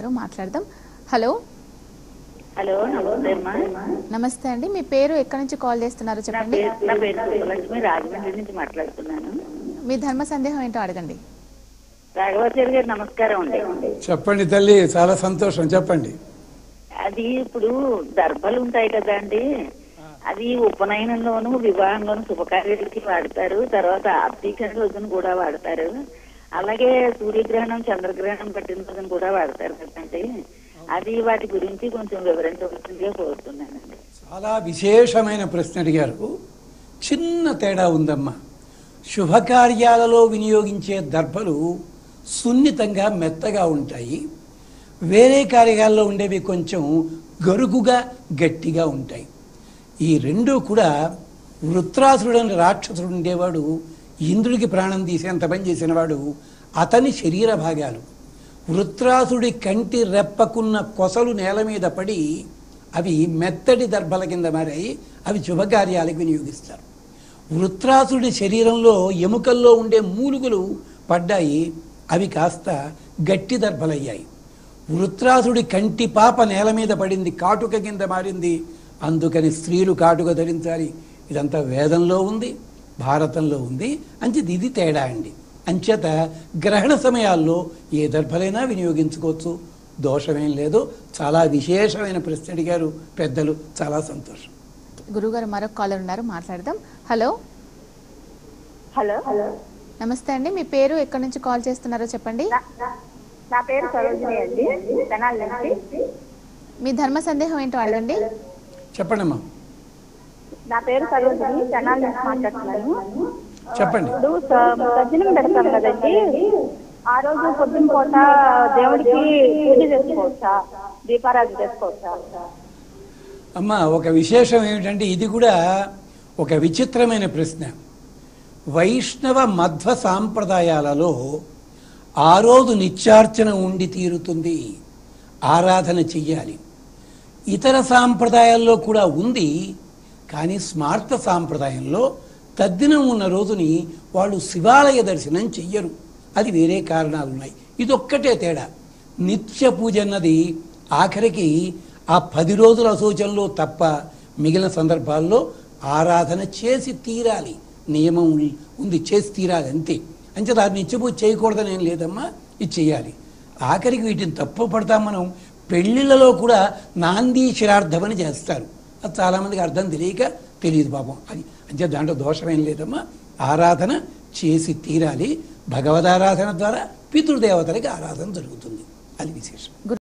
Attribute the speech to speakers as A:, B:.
A: ఉన్నారు మాట్లాడదాం hello
B: hello నమస్తే అమ్మా
A: నమస్తే అండి మీ పేరు ఎక్కడి నుంచి కాల్ చేస్తున్నారు
B: నా
A: చెప్పండి
B: పేరు నా పేరు సుబ్బలక్ష్మి రాజమండ్రి నుంచి మాట్లాడుతున్నాను
A: మీ ధర్మ సందేహం ఏంటో అడగండి
B: రాఘవాచారి గారు నమస్కారం అండి
C: చెప్పండి తల్లి చాలా సంతోషం చెప్పండి
B: అది ఇప్పుడు దర్భలు ఉంటాయి కదా అండి అది ఉపనయనంలోను వివాహంలోను శుభకార్యాలకి వాడతారు తర్వాత అబ్దీకరణ రోజున కూడా వాడతారు అలాగే సూర్యగ్రహణం చంద్రగ్రహణం పట్టిన రోజున కూడా వాడతారు కదండి అది వాటి గురించి కొంచెం వివరించవలసిందిగా కోరుతున్నానండి
C: చాలా విశేషమైన ప్రశ్న అడిగారు చిన్న తేడా ఉందమ్మా శుభకార్యాలలో వినియోగించే దర్భలు సున్నితంగా మెత్తగా ఉంటాయి వేరే కార్యాల్లో ఉండేవి కొంచెం గరుకుగా గట్టిగా ఉంటాయి ఈ రెండు కూడా వృత్రాసురుడు అనే రాక్షసుడు ఉండేవాడు ఇంద్రుడికి ప్రాణం తీసేంత పని చేసినవాడు అతని శరీర భాగాలు వృత్రాసుడి కంటి రెప్పకున్న కొసలు నేల మీద పడి అవి మెత్తటి దర్భల కింద మారాయి అవి శుభకార్యాలకు వినియోగిస్తారు వృత్రాసుడి శరీరంలో ఎముకల్లో ఉండే మూలుగులు పడ్డాయి అవి కాస్త గట్టి దర్భలయ్యాయి వృత్రాసుడి కంటి పాప నేల మీద పడింది కాటుక కింద మారింది అందుకని స్త్రీలు కాటుక ధరించాలి ఇదంతా వేదంలో ఉంది భారతంలో ఉంది అంచేది ఇది తేడా అండి అంచేత గ్రహణ సమయాల్లో ఏ దర్భలైనా వినియోగించుకోవచ్చు దోషమేం లేదు చాలా విశేషమైన ప్రశ్న అడిగారు పెద్దలు చాలా సంతోషం
A: గురుగారు మరొక కాలర్ ఉన్నారు మాట్లాడదాం హలో
D: హలో
A: నమస్తే అండి మీ పేరు ఎక్కడి నుంచి కాల్ చేస్తున్నారో చెప్పండి
D: నా- నా- నా పేరు సరోజిని అండి తెనాలి నుంచి
A: మీ ధర్మ సందేహం ఏంటో అడగండి
C: చెప్పండమ్మా
D: నా పేరు సరోజిని తెనాలి నుంచి మాట్లాడుతున్నాను
C: చెప్పండి
D: ఇప్పుడు స- సజ్జనం పెడతాం కదండి ఆ రోజు పొద్దున పూట దేవుడికి పూజ చేసుకోవచ్చా దీపారాధన చేసుకోవచ్చా
C: అమ్మ ఒక విశేషం ఏమిటంటే ఇది కూడా ఒక విచిత్రమైన ప్రశ్న వైష్ణవ మధ్వ సాంప్రదాయాలలో ఆ రోజు నిత్యార్చన ఉండి తీరుతుంది ఆరాధన చెయ్యాలి ఇతర సాంప్రదాయాల్లో కూడా ఉంది కానీ స్మార్త సాంప్రదాయంలో తద్దినం ఉన్న రోజుని వాళ్ళు శివాలయ దర్శనం చెయ్యరు అది వేరే కారణాలు ఉన్నాయి ఇదొక్కటే తేడా నిత్య పూజ అన్నది ఆఖరికి ఆ పది రోజుల అశోచనలో తప్ప మిగిలిన సందర్భాల్లో ఆరాధన చేసి తీరాలి నియమం ఉం- ఉంది చేసి తీరాలి అంతే అంచేత అది నిత్య పూజ చేయకూడదని ఏం లేదమ్మా ఇది చేయాలి ఆఖరికి వీటిని తప్పు పడతాం మనం పెళ్లిళ్ళలో కూడా నాంది శిరార్థమని చేస్తారు అది చాలామందికి అర్థం తెలియక తెలియదు పాపం అది అంటే దాంట్లో దోషమేం లేదమ్మా ఆరాధన చేసి తీరాలి భగవదారాధన ద్వారా పితృదేవతలకి ఆరాధన జరుగుతుంది అది విశేషం